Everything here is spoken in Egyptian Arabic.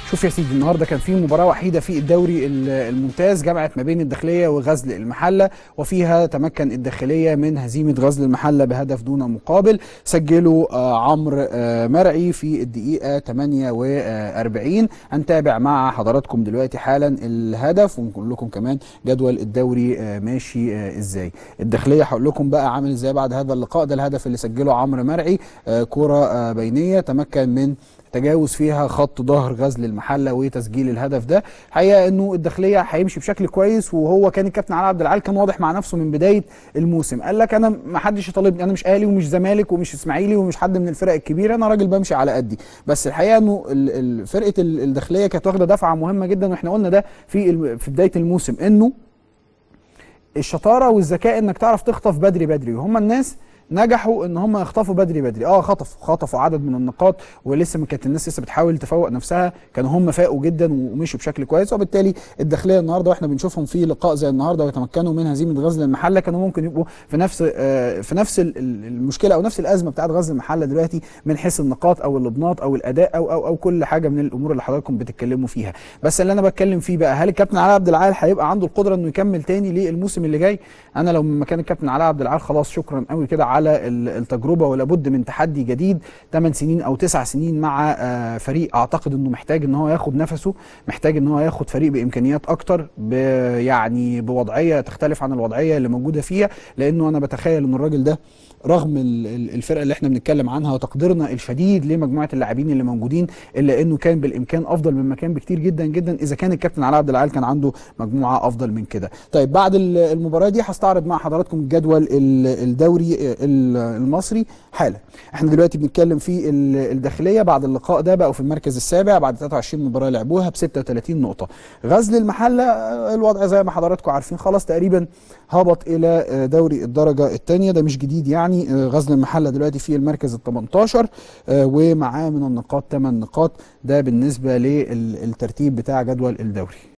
شوف يا سيدي النهارده كان في مباراه وحيده في الدوري الممتاز جمعت ما بين الداخليه وغزل المحله وفيها تمكن الداخليه من هزيمه غزل المحله بهدف دون مقابل سجلوا آه عمرو آه مرعي في الدقيقه 48 هنتابع مع حضراتكم دلوقتي حالا الهدف ونقول لكم كمان جدول الدوري آه ماشي آه ازاي الداخليه هقول لكم بقى عامل ازاي بعد هذا اللقاء ده الهدف اللي سجله عمرو مرعي آه كره آه بينيه تمكن من تجاوز فيها خط ظهر غزل المحله وتسجيل الهدف ده الحقيقه انه الداخليه هيمشي بشكل كويس وهو كان الكابتن علي عبد العال كان واضح مع نفسه من بدايه الموسم قال لك انا ما حدش يطالبني انا مش اهلي ومش زمالك ومش اسماعيلي ومش حد من الفرق الكبيره انا راجل بمشي على قدي بس الحقيقه انه فرقه الداخليه كانت واخده دفعه مهمه جدا واحنا قلنا ده في في بدايه الموسم انه الشطاره والذكاء انك تعرف تخطف بدري بدري وهم الناس نجحوا ان هم يخطفوا بدري بدري اه خطفوا خطفوا عدد من النقاط ولسه ما كانت الناس لسه بتحاول تفوق نفسها كانوا هم فاقوا جدا ومشوا بشكل كويس وبالتالي الداخليه النهارده واحنا بنشوفهم في لقاء زي النهارده ويتمكنوا من هزيمه غزل المحله كانوا ممكن يبقوا في نفس آه في نفس المشكله او نفس الازمه بتاعت غزل المحله دلوقتي من حيث النقاط او اللبنات او الاداء او او او كل حاجه من الامور اللي حضراتكم بتتكلموا فيها بس اللي انا بتكلم فيه بقى هل الكابتن علاء عبد العال هيبقى عنده القدره انه يكمل تاني للموسم اللي جاي انا لو من مكان الكابتن علاء عبد العال خلاص شكرا قوي كده على التجربه ولا بد من تحدي جديد 8 سنين او 9 سنين مع فريق اعتقد انه محتاج ان هو ياخد نفسه محتاج ان هو ياخد فريق بامكانيات اكتر يعني بوضعيه تختلف عن الوضعيه اللي موجوده فيها لانه انا بتخيل ان الراجل ده رغم الفرقه اللي احنا بنتكلم عنها وتقديرنا الشديد لمجموعه اللاعبين اللي موجودين الا انه كان بالامكان افضل من مكان بكتير جدا جدا اذا كان الكابتن علاء عبد العال كان عنده مجموعه افضل من كده. طيب بعد المباراه دي هستعرض مع حضراتكم الجدول الدوري المصري حالا. احنا دلوقتي بنتكلم في الداخليه بعد اللقاء ده بقوا في المركز السابع بعد 23 مباراه لعبوها ب 36 نقطه. غزل المحله الوضع زي ما حضراتكم عارفين خلاص تقريبا هبط الى دوري الدرجه الثانيه ده مش جديد يعني غزل المحله دلوقتي في المركز ال 18 ومعاه من النقاط 8 نقاط ده بالنسبه للترتيب بتاع جدول الدوري